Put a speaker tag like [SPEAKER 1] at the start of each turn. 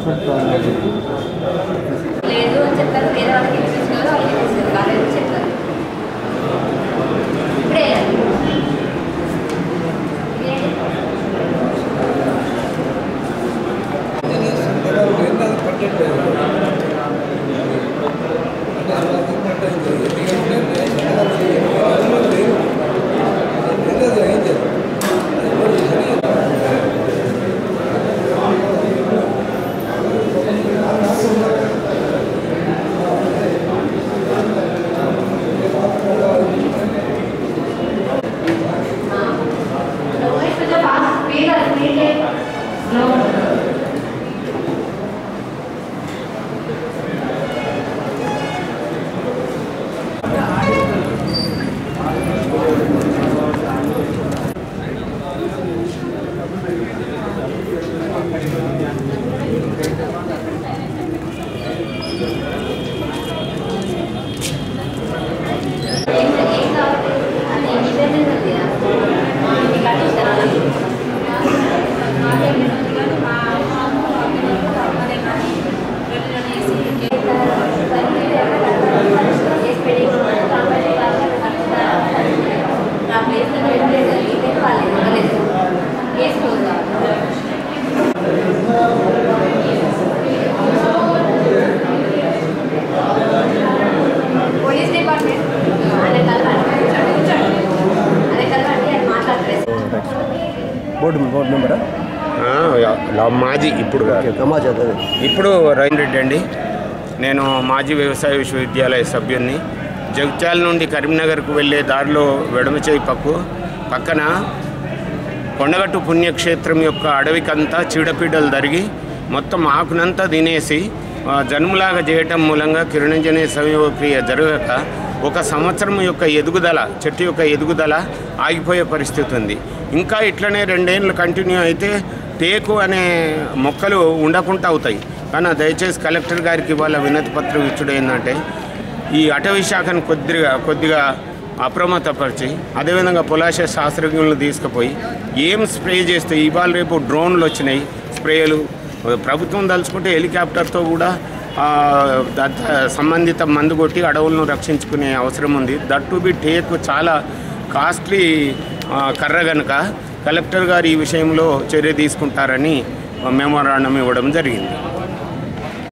[SPEAKER 1] Enforcement problem
[SPEAKER 2] లేదు అని చెప్పారు వేరే వాళ్ళకి ఇప్పించారు వాళ్ళకి ఇప్పించారు కాలేదు అని చెప్పారు ఇప్పుడే ఏం కావాలి అది ఇండిపెండెంట్ ఉంది మీకు కట్టిస్తారా నా ప్లేస్లో పెట్టలేదు ఇదే వాళ్ళు ఇవ్వలేదు కేసు క్లోజ్ పోలీస్ డిపార్ట్మెంట్ అదే కలవండి కూర్చోండి కూర్చోండి అదే కలవండి అది మాట్లాడలేదు
[SPEAKER 1] బోర్డు బోర్డు నెంబరా
[SPEAKER 3] ఆ, లా- మాజీ ఇప్పుడు కాదు.
[SPEAKER 1] ఓకే కమా చదివి
[SPEAKER 3] ఇప్పుడు రైన్ రెడ్డి అండి నేను మాజీ వ్యవసాయ విశ్వవిద్యాలయ సభ్యుడిని జగిత్యాల నుండి కరీంనగర్కు వెళ్ళే దారిలో వెడమచేయి పక్కు పక్కన కొండగట్టు పుణ్యక్షేత్రం యొక్క అడవికంతా చీడపీడలు జరిగి మొత్తం ఆకునంతా తినేసి ఆ, జనుములాగా చేయటం మూలంగా కిరణజనే సంయోగక్రియ జరగక ఒక సంవత్సరం యొక్క ఎదుగుదల చెట్టు యొక్క ఎదుగుదల ఆగిపోయే పరిస్థితి ఉంది ఇంకా ఇట్లనే రెండేళ్ళు కంటిన్యూ అయితే టేకు అనే మొక్కలు ఉండకుండా అవుతాయి కానీ దయచేసి కలెక్టర్ గారికి ఇవాళ వినతి పత్రం ఇచ్చుడు ఏంటంటే ఈ అటవీ శాఖను కొద్దిగా కొద్దిగా అప్రమత్తపరిచి అదేవిధంగా పొలాశ శాస్త్రజ్ఞులను తీసుకుపోయి ఏం స్ప్రే చేస్తే ఇవాళ రేపు డ్రోన్లు వచ్చినాయి స్ప్రేలు ప్రభుత్వం తలుచుకుంటే హెలికాప్టర్తో కూడా ఆ, దట్ సంబంధిత మందు కొట్టి అడవులను రక్షించుకునే అవసరం ఉంది దట్ టు బి టేక్ చాలా కాస్ట్లీ ఆ, కర్ర గనుక కలెక్టర్ గారు ఈ విషయంలో చర్య తీసుకుంటారని మెమోరాండం ఇవ్వడం జరిగింది